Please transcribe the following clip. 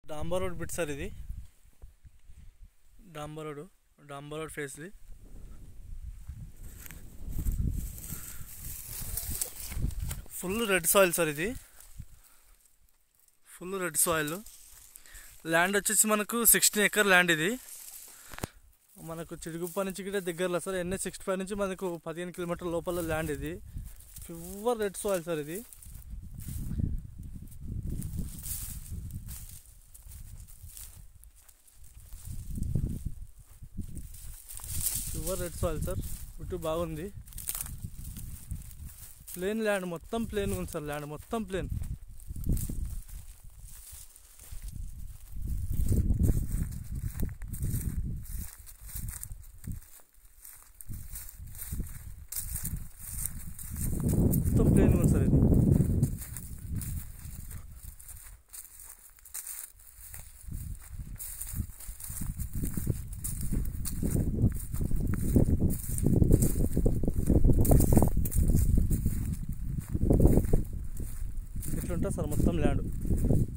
డాంబర్ road bit sir ఇది డాంబర్ road డాంబర్ రోడ్ ఫేస్ ఇది ఫుల్ రెడ్ సాయిల్ సార్ ఇది ఫుల్ రెడ్ సాయిల్ ల్యాండ్ వచ్చేసి మనకు సిక్స్టీన్ ఎకర్ ల్యాండ్ ఇది మనకు చిరుగుప్ప నుంచి కూడా దగ్గరలో సార్ ఎన్ఎస్ సిక్స్టీ ఫైవ్ నుంచి మనకు పదిహేను కిలోమీటర్ లోపల ల్యాండ్ ఇది ప్యూర్ రెడ్ సాయిల్ సార్ ఇది ప్యూర్ రెడ్ సాయిల్ సార్ ఇటు బాగుంది ప్లేన్ ల్యాండ్ మొత్తం ప్లేన్ ఉంది సార్ ల్యాండ్ మొత్తం ప్లేన్ మొత్తం ప్లేన్ ఉంది సార్ ఇది ఇట్లుంటుంది సార్ మొత్తం ల్యాండ్